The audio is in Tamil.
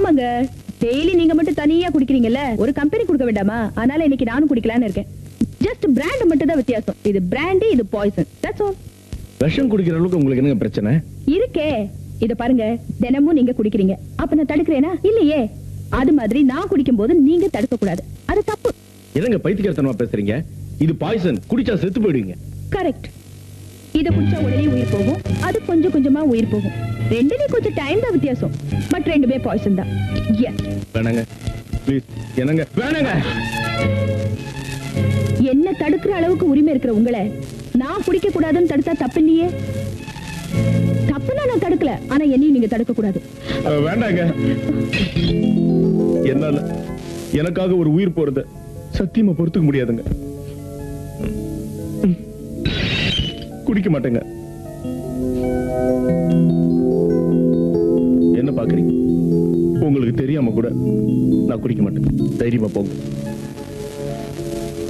ஆமாங்க டெய்லி நீங்க மட்டும் தனியா குடிக்கிறீங்கல்ல ஒரு கம்பெனி கொடுக்க வேண்டாமா அதனால இன்னைக்கு நானும் குடிக்கலாம்னு இருக்கேன் ஜஸ்ட் பிராண்ட் மட்டும் தான் வித்தியாசம் இது பிராண்ட் இது பாய்சன் தட்ஸ் ஆல் விஷம் குடிக்கிற அளவுக்கு உங்களுக்கு என்னங்க பிரச்சனை இருக்கே இத பாருங்க தினமும் நீங்க குடிக்கிறீங்க அப்ப நான் தடுக்கிறேனா இல்லையே அது மாதிரி நான் குடிக்கும் போது நீங்க தடுக்க கூடாது அது தப்பு என்னங்க பைத்தியக்காரத்தனமா பேசுறீங்க இது பாய்சன் குடிச்சா செத்து போயிடுவீங்க கரெக்ட் இத குடிச்சா உடனே உயிர் போகும் அது கொஞ்சம் கொஞ்சமா உயிர் போகும் ரெண்டுமே கொஞ்சம் டைம் தான் வித்தியாசம் பட் ரெண்டுமே பாய்சன் தான் எஸ் வேணாங்க ப்ளீஸ் என்னங்க வேணாங்க என்ன தடுக்கிற அளவுக்கு உரிமை இருக்கிற உங்களை நான் குடிக்க கூடாதுன்னு தடுத்தா தப்பு இல்லையே தப்புனா நான் தடுக்கல ஆனா என்னையும் நீங்க தடுக்க கூடாது அஹ், வேண்டாங்க என்னால எனக்காக ஒரு உயிர் போறத சத்தியமா பொறுத்துக்க முடியாதுங்க ம். குடிக்க மாட்டேங்க என்ன பாக்குறீங்க உங்களுக்கு தெரியாம கூட நான் குடிக்க மாட்டேன் தைரியமா போங்க